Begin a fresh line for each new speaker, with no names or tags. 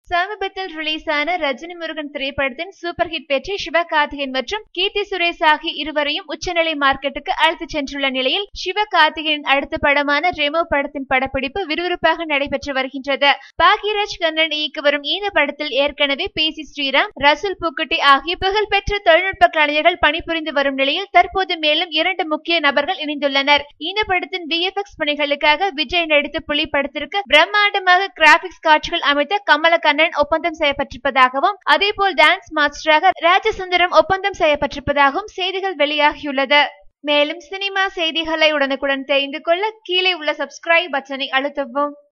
சமீபத்தில் ரிலீஸ் ஆன ரஜினி முருகன் திரைப்படத்தின் சூப்பர் ஹிட் வெற்றி சிவகார்த்திகேயன் மற்றும் கீர்த்தி சுரேஷ் ஆகிய இருவரையும் உச்சநிலை மார்க்கெட்டுக்கு அழைத்துச் சென்றுள்ள நிலையில் சிவகார்த்திகேயன் அடுத்த படமான ரெமோ படத்தின் படப்பிடிப்பு விறுவிறுப்பாக நடைபெற்று வருகின்றது பாக்யராஜ் கண்ணன் இயக்கி வரும் இந்த படத்தில் ஏற்கனவே பேசி ஸ்ரீராம் ரசூல் பூக்குட்டி ஆகிய புகழ்பெற்ற தொழில்நுட்ப கலைஞர்கள் பணிபுரிந்து வரும் நிலையில் தற்போது மேலும் இரண்டு முக்கிய நபர்கள் இணைந்துள்ளனர் இந்த படத்தின் விஎஃப்எக்ஸ் பணிகளுக்காக விஜய் நடித்த புலி படத்திற்கு பிரம்மாண்டமாக கிராபிக்ஸ் காட்சிகள் அமைத்த கமலக்கண்ணன் ஒப்பந்தம் செய்யப்பட்டிருப்பதாகவும் அதேபோல் டான்ஸ் மாஸ்டராக ராஜசுந்தரம் ஒப்பந்தம் செய்யப்பட்டிருப்பதாகவும் செய்திகள் வெளியாகியுள்ளது மேலும் சினிமா செய்திகளை உடனுக்குடன் தெரிந்து கொள்ள கீழே உள்ள சப்ஸ்கிரைப் பட்டனை அழுத்தவும்